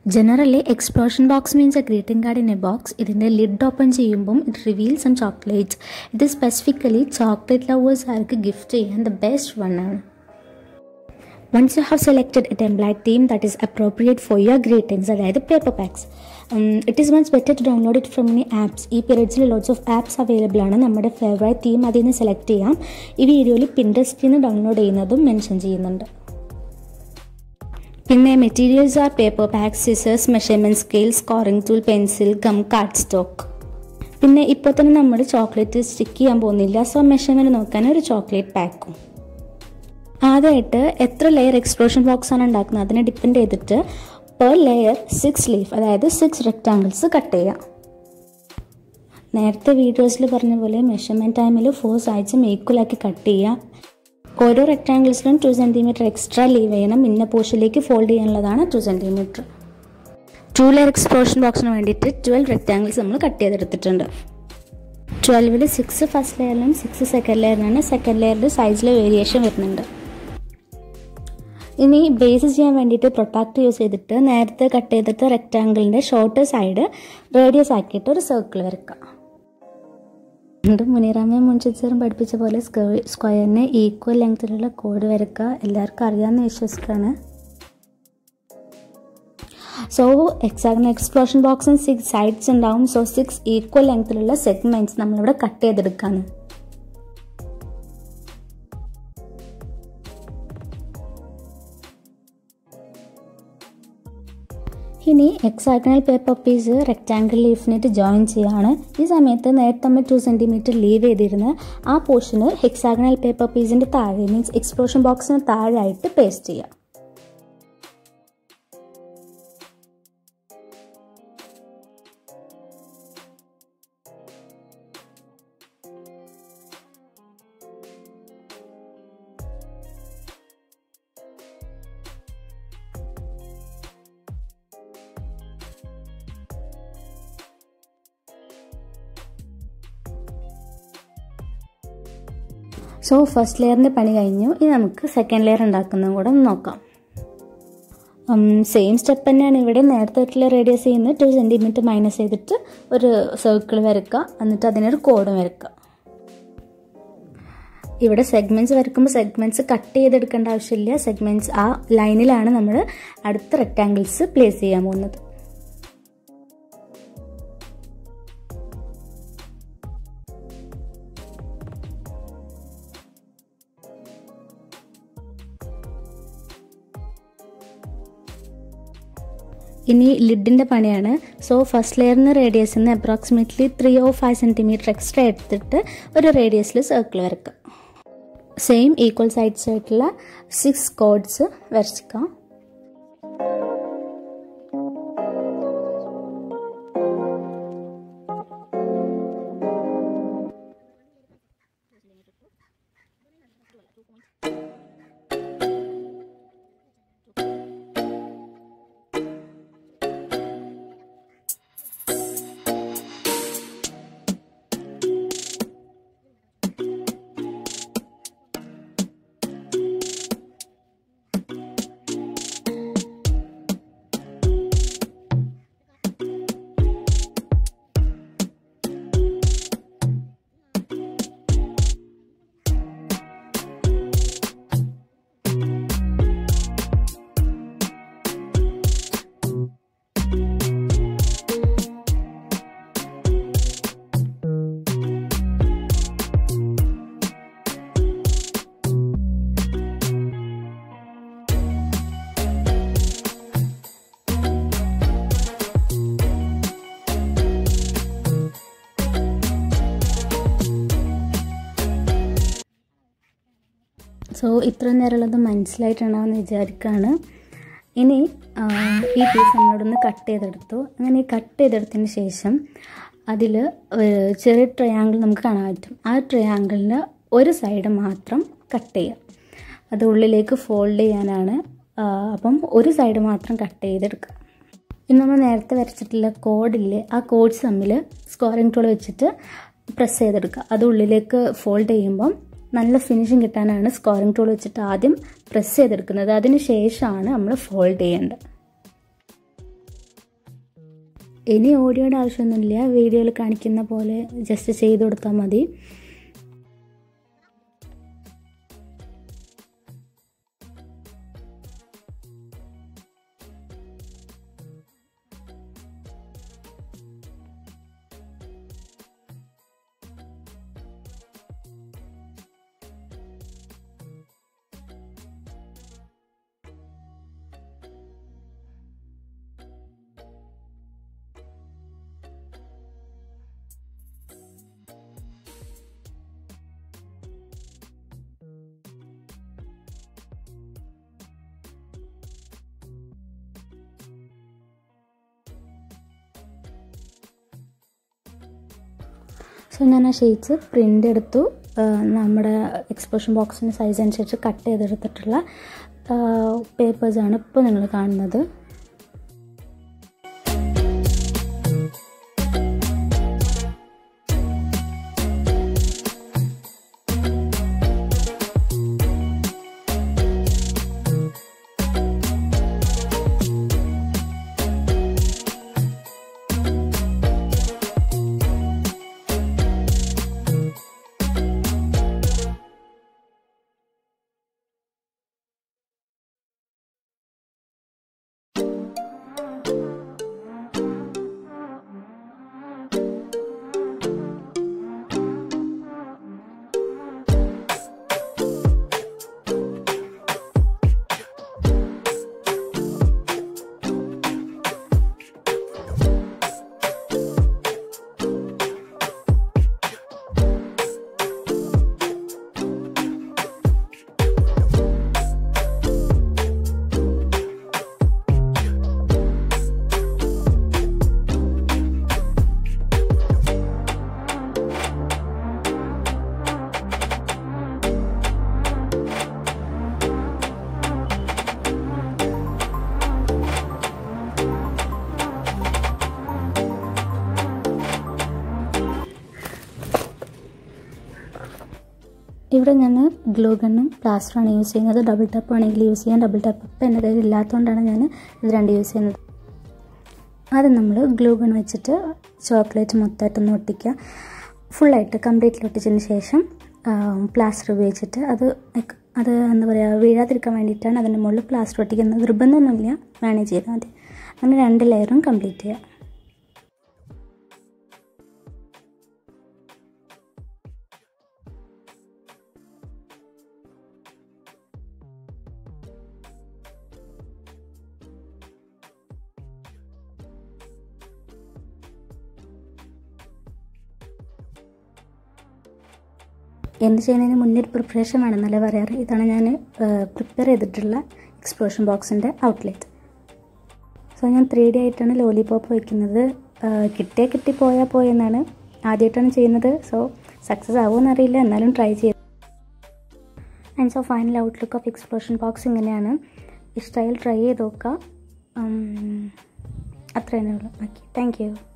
generally explosion box means a greeting card in a box ഇതിൻ്റെ lid open ചെയ്യുമ്പം it reveal some chocolates ഇത് specifically chocolate lovers ആർക്ക് gift ചെയ്യാൻ the best one ആണ് once you have selected a template theme that is appropriate for your greetings അതായത് paper packs it is once better to download it from any apps ഈ പീരീഡ്സിൽ lots of apps available ആണ് നമ്മുടെ favourite theme അതിൽ നിന്ന് select ചെയ്യാം ഈ വീഡിയോയിൽ പിൻട്രസ്റ്റിൽ നിന്ന് ഡൗൺലോഡ് ചെയ്യുന്നതും മെൻഷൻ ചെയ്യുന്നുണ്ട് പിന്നെ materials are paper pack scissors measurement scale scoring tool pencil gum card stock പിന്നെ ഇപ്പോൾ തന്നെ നമ്മൾ ചോക്ലേറ്റ് സ്റ്റിക്ക് ചെയ്യാൻ പോകുന്നില്ല സോ മെഷർമെൻറ്റ് നോക്കാൻ ഒരു ചോക്ലേറ്റ് പാക്കും ആദ്യമായിട്ട് എത്ര ലെയർ എക്സ്പ്ലോഷൻ ബോക്സ് ആണ് ഉണ്ടാക്കുന്നത് അതിനെ ഡിപ്പെൻഡ് ചെയ്തിട്ട് പെർ ലെയർ സിക്സ് ലീഫ് അതായത് സിക്സ് റെക്റ്റാങ്കിൾസ് കട്ട് ചെയ്യാം നേരത്തെ വീഡിയോസിൽ പറഞ്ഞ പോലെ മെഷർമെൻറ്റ് ടൈമിൽ ഫോർ സൈഡ്സും ഈക്വലാക്കി കട്ട് ചെയ്യുക ഓരോ റെക്റ്റാങ്കിൾസിലും ടു സെൻറ്റിമീറ്റർ എക്സ്ട്രാ ലീവ് ചെയ്യണം ഇന്ന പോർഷനിലേക്ക് ഫോൾഡ് ചെയ്യാനുള്ളതാണ് two centimetre two layer explosion ബോക്സിന് വേണ്ടിയിട്ട് ട്വൽവ് റെക്റ്റാങ്കിൾസ് നമ്മൾ കട്ട് ചെയ്തെടുത്തിട്ടുണ്ട് ട്വൽവിൽ സിക്സ് ഫസ്റ്റ് ലെയറിലും സിക്സ് സെക്കൻഡ് ലെയറിലാണ് സെക്കൻഡ് ലെയറിൽ സൈസിൽ വേരിയേഷൻ വരുന്നുണ്ട് ഇനി ബേസ് ചെയ്യാൻ വേണ്ടിയിട്ട് പ്രൊട്ടാക്ട് യൂസ് ചെയ്തിട്ട് നേരത്തെ കട്ട് ചെയ്തിട്ട് റെക്റ്റാങ്കിളിൻ്റെ ഷോർട്ട് സൈഡ് റേഡിയസ് ആക്കിയിട്ട് ഒരു സർക്കിൾ വരക്കാം ഇത് മുനീറാമയും മുൻഷിച്ചറും പഠിപ്പിച്ച പോലെ സ്ക്വയറിന് ഈക്വൽ ലെങ്ത്തിലുള്ള കോഡ് വരക്കുക എല്ലാവർക്കും അറിയാമെന്ന് വിശ്വസിക്കുകയാണ് സോ എക്സാക്ട് എക്സ്പ്ലോഷൻ ബോക്സിന് സിക്സ് സൈഡ്സ് ഉണ്ടാവും സോ സിക്സ് ഈക്വൽ ലെങ്ത്തിലുള്ള സെഗ്മെൻറ്റ്സ് നമ്മളിവിടെ കട്ട് ചെയ്തെടുക്കാണ് ഇനി എക്സാഗ്നൽ പേപ്പർ പീസ് റെക്റ്റാങ്കിൾ ലീഫിനായിട്ട് ജോയിൻ ചെയ്യാണ് ഈ സമയത്ത് നേരത്തെ നമ്മൾ ടു സെൻറ്റിമീറ്റർ ലീവ് ചെയ്തിരുന്ന ആ പോർഷന് ഹെക്സാഗ്നൽ പേപ്പർ പീസിൻ്റെ താഴെ മീൻസ് എക്സ്പ്ലോഷൻ ബോക്സിന് താഴെയായിട്ട് പേസ്റ്റ് ചെയ്യാം സോ ഫസ്റ്റ് ലെയറിൻ്റെ പണി കഴിഞ്ഞു ഇനി നമുക്ക് സെക്കൻഡ് ലെയർ ഉണ്ടാക്കുന്നതും കൂടെ ഒന്ന് നോക്കാം സെയിം സ്റ്റെപ്പ് തന്നെയാണ് ഇവിടെ നേരത്തെ ആയിട്ടുള്ള റേഡിയസ് ചെയ്യുന്നത് ടു സെൻറ്റിമീറ്റർ മൈനസ് ചെയ്തിട്ട് ഒരു സർക്കിൾ വരക്കുക എന്നിട്ട് അതിനൊരു കോഡ് വരക്കുക ഇവിടെ സെഗ്മെൻറ്റ്സ് വരക്കുമ്പോൾ സെഗ്മെൻറ്റ്സ് കട്ട് ചെയ്തെടുക്കേണ്ട ആവശ്യമില്ല സെഗ്മെൻറ്റ്സ് ആ ലൈനിലാണ് നമ്മൾ അടുത്ത റെക്റ്റാങ്കിൾസ് പ്ലേസ് ചെയ്യാൻ പോകുന്നത് ഇനി ലിഡിൻ്റെ പണിയാണ് സോ ഫസ്റ്റ് ലെയറിന് റേഡിയസിൽ നിന്ന് approximately three o five centimetre extra എടുത്തിട്ട് ഒരു റേഡിയസിൽ സർക്കിൾ വരക്കുക സെയിം ഈക്വൽ സൈഡ്സ് ആയിട്ടുള്ള സിക്സ് കോഡ്സ് വരച്ചിക്കാം സോ ഇത്ര നേരമുള്ളത് മനസ്സിലായിട്ടുണ്ടാവുമെന്ന് വിചാരിക്കുകയാണ് ഇനി ഈ പീസ് നമ്മളോടൊന്ന് കട്ട് ചെയ്തെടുത്തു അങ്ങനെ ഈ കട്ട് ചെയ്തെടുത്തതിന് ശേഷം അതിൽ ചെറിയ ട്രയാങ്കിൾ നമുക്ക് കാണാൻ പറ്റും ആ ട്രയാങ്കിളിന് ഒരു സൈഡ് മാത്രം കട്ട് ചെയ്യാം അത് ഉള്ളിലേക്ക് ഫോൾഡ് ചെയ്യാനാണ് അപ്പം ഒരു സൈഡ് മാത്രം കട്ട് ചെയ്തെടുക്കുക ഇനി നമ്മൾ നേരത്തെ വരച്ചിട്ടുള്ള കോഡില്ലേ ആ കോഡ്സ് തമ്മിൽ സ്കോറിംഗ് ടൂൾ വെച്ചിട്ട് പ്രസ് ചെയ്തെടുക്കുക അത് ഉള്ളിലേക്ക് ഫോൾഡ് ചെയ്യുമ്പം നല്ല ഫിനിഷിങ് കിട്ടാനാണ് സ്കോറിംഗ് ടൂൾ വെച്ചിട്ട് ആദ്യം പ്രസ് ചെയ്തെടുക്കുന്നത് അതിന് ശേഷമാണ് നമ്മൾ ഫോൾഡ് ചെയ്യേണ്ടത് ഇനി ഓഡിയോയുടെ ആവശ്യമൊന്നുമില്ല വീഡിയോയിൽ കാണിക്കുന്ന പോലെ ജസ്റ്റ് ചെയ്ത് കൊടുത്താൽ മതി സോ ഞാൻ ആ ഷീറ്റ്സ് പ്രിൻ്റ് എടുത്തു നമ്മുടെ എക്സ്പോഷൻ ബോക്സിൻ്റെ സൈസ് അനുസരിച്ച് കട്ട് ചെയ്തെടുത്തിട്ടുള്ള പേപ്പേഴ്സാണ് ഇപ്പോൾ നിങ്ങൾ കാണുന്നത് ഇവിടെ ഞാൻ ഗ്ലൂ ഗണ്ണും പ്ലാസ്റ്ററാണ് യൂസ് ചെയ്യുന്നത് ഡബിൾ ടാപ്പ് ആണെങ്കിൽ യൂസ് ചെയ്യാം ഡബിൾ ടാപ്പ് ഇപ്പം എൻ്റെ കയ്യിൽ ഇല്ലാത്തതുകൊണ്ടാണ് ഞാൻ ഇത് രണ്ട് യൂസ് ചെയ്യുന്നത് ആദ്യം നമ്മൾ ഗ്ലൂ ഗൺ വെച്ചിട്ട് ചോക്ലേറ്റ് മൊത്തമായിട്ടൊന്ന് ഒട്ടിക്കുക ഫുള്ളായിട്ട് കംപ്ലീറ്റ്ലി ഒട്ടിച്ചതിന് ശേഷം പ്ലാസ്റ്റർ ഉപയോഗിച്ചിട്ട് അത് അത് എന്താ പറയുക വീഴാതിരിക്കാൻ വേണ്ടിയിട്ടാണ് അതിൻ്റെ മുകളിൽ പ്ലാസ്റ്റർ ഒട്ടിക്കുന്നത് നിർബന്ധമൊന്നുമില്ല മാനേജ് ചെയ്താൽ മതി അങ്ങനെ രണ്ട് ലെയറും കംപ്ലീറ്റ് ചെയ്യുക എന്ത് ചെയ്യുന്നതിന് മുന്നേ ഒരു പ്രിപ്പറേഷൻ വേണമെന്നല്ലേ പറയാറ് ഇതാണ് ഞാൻ പ്രിപ്പയർ ചെയ്തിട്ടുള്ള എക്സ്പ്ലോഷൻ ബോക്സിൻ്റെ ഔട്ട്ലെറ്റ് സോ ഞാൻ ത്രീ ഡി ആയിട്ടാണ് ലോലിപോപ്പ് വയ്ക്കുന്നത് കിട്ടിയാൽ കിട്ടി പോയാൽ പോയെന്നാണ് ആദ്യമായിട്ടാണ് ചെയ്യുന്നത് സോ സക്സസ് ആവുമെന്ന് അറിയില്ല എന്നാലും ട്രൈ ചെയ്തു and so final outlook of explosion box ഇങ്ങനെയാണ് ഇഷ്ടമായാൽ ട്രൈ ചെയ്ത് നോക്കാം അത്രയേ ഉള്ളൂ ഓക്കെ താങ്ക് യു